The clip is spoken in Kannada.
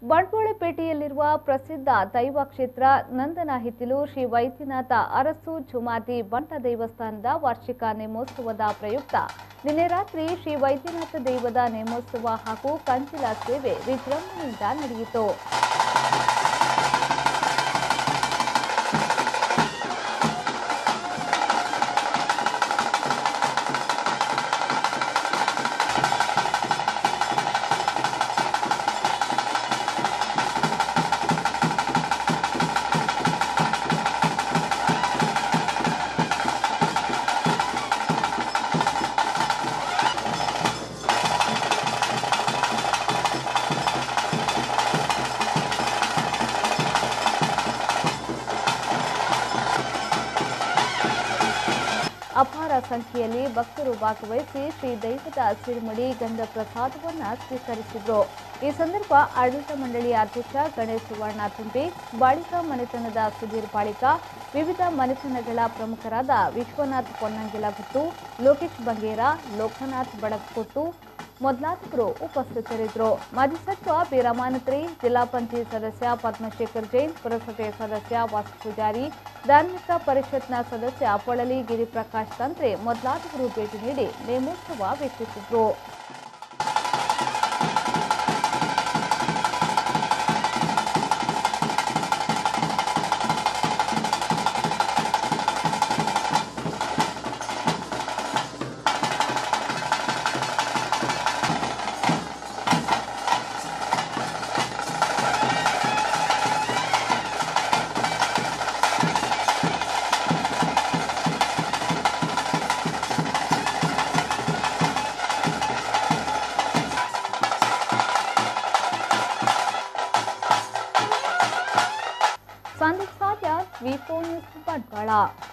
ಬಂಟ್ವಾಳಪೇಟೆಯಲ್ಲಿರುವ ಪ್ರಸಿದ್ಧ ದೈವ ಕ್ಷೇತ್ರ ನಂದನ ಹಿತ್ತಿಲು ಶ್ರೀ ವೈದ್ಯನಾಥ ಅರಸು ಜುಮಾತಿ ಬಂಟ ದೇವಸ್ಥಾನದ ವಾರ್ಷಿಕ ನೇಮೋತ್ಸವದ ಪ್ರಯುಕ್ತ ನಿನ್ನೆ ರಾತ್ರಿ ಶ್ರೀ ವೈದ್ಯನಾಥ ದೈವದ ನೇಮೋತ್ಸವ ಹಾಗೂ ಕಂಚಿಲ ಸೇವೆ ವಿಜೃಂಭಣೆಯಿಂದ ನಡೆಯಿತು ಅಪಾರ ಸಂಖ್ಯೆಯಲ್ಲಿ ಭಕ್ತರು ಭಾಗವಹಿಸಿ ಶ್ರೀ ದೈವದ ಸಿರಿಮಡಿ ಗಂಧ ಪ್ರಸಾದವನ್ನು ಸ್ವೀಕರಿಸಿದರು ಈ ಸಂದರ್ಭ ಆಡಳಿತ ಮಂಡಳಿಯ ಅಧ್ಯಕ್ಷ ಗಣೇಶ್ ಸುವರ್ಣ ತುಂಬಿ ಬಾಳಿಕ ಮನೆತನದ ಸುಧೀರ್ ಬಾಳಿಕ ವಿವಿಧ ಮನೆತನಗಳ ಪ್ರಮುಖರಾದ ವಿಶ್ವನಾಥ್ ಪೊನ್ನಂಗಿಲಗುತ್ತು ಲೋಕೇಶ್ ಬಂಗೇರ ಲೋಕನಾಥ್ ಬಡಕೊಟ್ಟು ಮೊದಲಾದವರು ಉಪಸ್ಥಿತರಿದ್ದರು ಮಾಜಿ ಸಚಿವ ಬಿ ರಮಾನತ್ರಿ ಜಿಲ್ಲಾ ಪಂಚಾಯತ್ ಸದಸ್ಯ ಪದ್ಮಶೇಖರ್ ಜೈನ್ ಪುರಸಭೆ ಸದಸ್ಯ ವಾಸು ಪೂಜಾರಿ ಧಾರ್ಮಿಕ ಪರಿಷತ್ನ ಸದಸ್ಯ ಪೊಳಲಿ ಗಿರಿಪ್ರಕಾಶ್ ತಂತ್ರೆ ಮೊದಲಾದವರು ಭೇಟಿ ನೀಡಿ ನೇಮೋತ್ಸವ ವೀಕ್ಷಿಸಿದ್ರು ಸಂದೀಪ್ ಸಾಧ್ಯ ವಿಪೋ ನ್ಯೂಸ್ ಬಂಟ್ವಾಳ